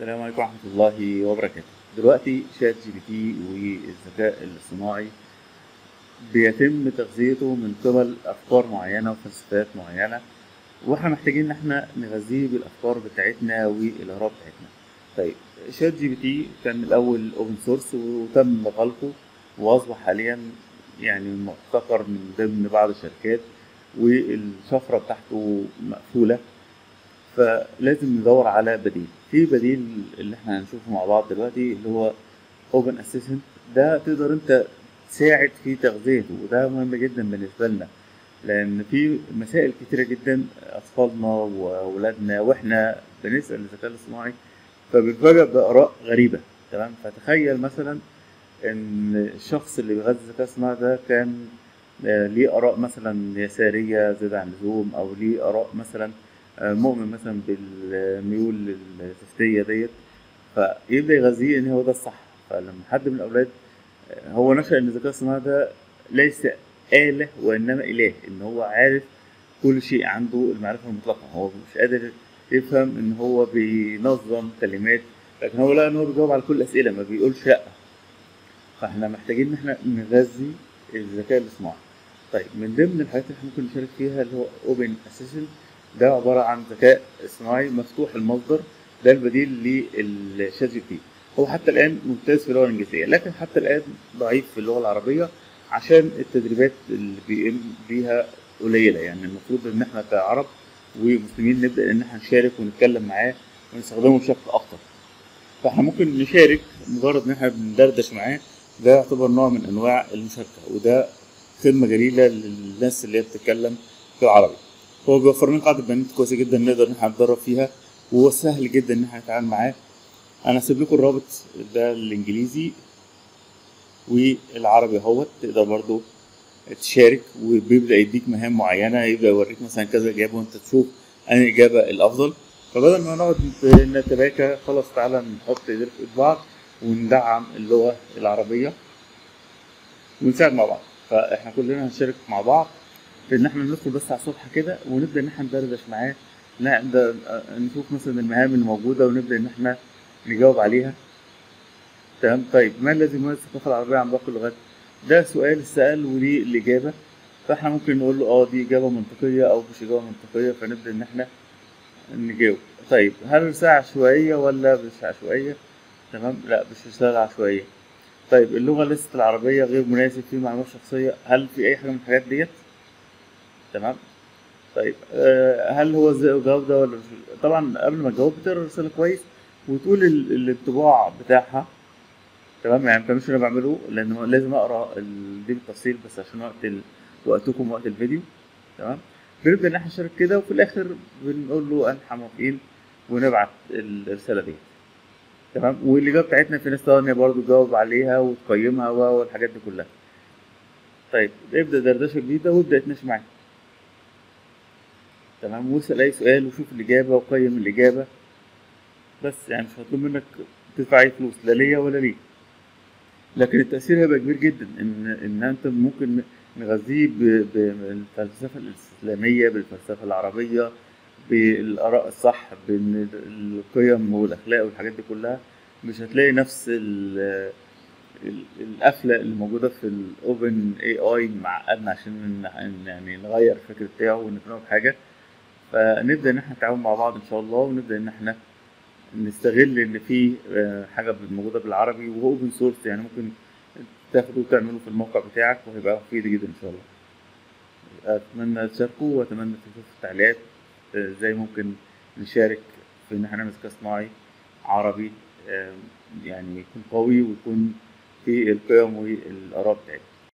السلام عليكم ورحمة الله وبركاته دلوقتي شات جي بي تي والذكاء الاصطناعي بيتم تغذيته من قبل أفكار معينة وفلسفات معينة واحنا محتاجين ان احنا نغذيه بالافكار بتاعتنا والآراء بتاعتنا طيب شات جي بي تي كان الاول اوبن سورس وتم خلقه واصبح حاليا يعني محتكر من ضمن بعض الشركات والشفرة بتاعته مقفولة فلازم ندور على بديل في بديل اللي احنا هنشوفه مع بعض دلوقتي اللي هو اوبن اسيستنت ده تقدر انت تساعد في تغذيته وده مهم جدا بالنسبه لنا لان في مسائل كتيره جدا اطفالنا واولادنا واحنا بنسال الذكاء الاصطناعي فبنفاجئ باراء غريبه تمام فتخيل مثلا ان الشخص اللي بيغذي الذكاء الاصطناعي ده كان ليه اراء مثلا يساريه زياده عن اللزوم او ليه اراء مثلا مؤمن مثلا بالميول الزفتيه ديت فيبدا يغذيه ان هو ده الصح فلما حد من الاولاد هو نشأ ان الذكاء الصناعي ده ليس آلة وإنما إله إن هو عارف كل شيء عنده المعرفة المطلقة هو مش قادر يفهم إن هو بينظم كلمات لكن هو لا إن هو بيجاوب على كل الأسئلة ما بيقولش لأ فإحنا محتاجين إن إحنا نغذي الذكاء الاصطناعي طيب من ضمن الحاجات اللي إحنا ممكن نشارك فيها اللي هو أوبن أسيستنت ده عبارة عن ذكاء اصطناعي مفتوح المصدر ده البديل للشات جي بي هو حتى الآن ممتاز في اللغة الإنجليزية لكن حتى الآن ضعيف في اللغة العربية عشان التدريبات اللي بيقوم بيها قليلة يعني المفروض إن إحنا كعرب ومسلمين نبدأ إن إحنا نشارك ونتكلم معاه ونستخدمه بشكل أكتر فإحنا ممكن نشارك مجرد إن إحنا بندردش معاه ده يعتبر نوع من أنواع المشاركة وده خدمة جليلة للناس اللي هي بتتكلم في العربي هو بيوفر لنا قاعدة بيانات كويسة جدا نقدر إن إحنا نتدرب فيها وهو سهل جدا إن إحنا نتعامل معاه انا هسيب لكم الرابط ده الانجليزي والعربي اهوت تقدر برضو تشارك وبيبدا يديك مهام معينه يبدا يوريك مثلا كذا اجابه وانت تشوف انهي الاجابه الافضل فبدل ما نقعد نتباكى خلاص تعالى نحط ايدينا في ايد بعض وندعم اللغه العربيه ونساعد مع بعض فاحنا كلنا هنشارك مع بعض في ان احنا ندخل بس على الصفحه كده ونبدا ان احنا ندردش معاه نبدا نشوف مثلا المهام اللي موجوده ونبدا ان احنا نجاوب عليها تمام طيب ما الذي يميز الثقافة العربية عن باقي اللغات؟ ده سؤال اتسأل وليه الإجابة فاحنا ممكن نقول له اه دي إجابة منطقية أو مش إجابة منطقية فنبدأ إن احنا نجاوب طيب هل رسالة عشوائية ولا مش عشوائية؟ تمام لا مش رسالة عشوائية طيب اللغة ليست العربية غير مناسب في معلومات شخصية هل في أي حاجة من الحاجات ديت؟ تمام طيب أه هل هو جودة ولا مش طبعا قبل ما تجاوب بتقرا الرسالة كويس وتقول الانطباع بتاعها تمام يعني ما انا بعمله لان لازم اقرا دي بالتفصيل بس عشان وقت ال... وقتكم وقت الفيديو تمام بنبدا ان احنا نشارك كده وفي الاخر بنقول له احنا موافقين ونبعت الرساله دي تمام والاجابه بتاعتنا في ناس تانية برضه تجاوب عليها وتقيمها والحاجات دي كلها طيب ابدا دردشه جديده وابدا اتناقش معاه تمام واسال اي سؤال وشوف الاجابه وقيم الاجابه بس يعني مش هطلب منك تدفع اي فلوس لا ليا ولا ليه لكن التأثير هيبقى كبير جدا ان ان انت ممكن نغذيه بالفلسفة الإسلامية بالفلسفة العربية بالآراء الصح بالقيم والأخلاق والحاجات دي كلها مش هتلاقي نفس القفلة اللي موجودة في الأوبن اي اي معقدنا عشان يعني نغير الفكر بتاعه ونقنعه بحاجة فنبدأ إن احنا نتعاون مع بعض إن شاء الله ونبدأ إن احنا نستغل ان في حاجه موجوده بالعربي وهو اوبن سورس يعني ممكن تاخده وتعمله في الموقع بتاعك وهيبقى مفيد جدا ان شاء الله اتمنى تشاركوا واتمنى تشوفوا في التعليقات ازاي ممكن نشارك في ان احنا نعمل ذكاء اصطناعي عربي يعني يكون قوي ويكون في القيم والاراء بتاعتنا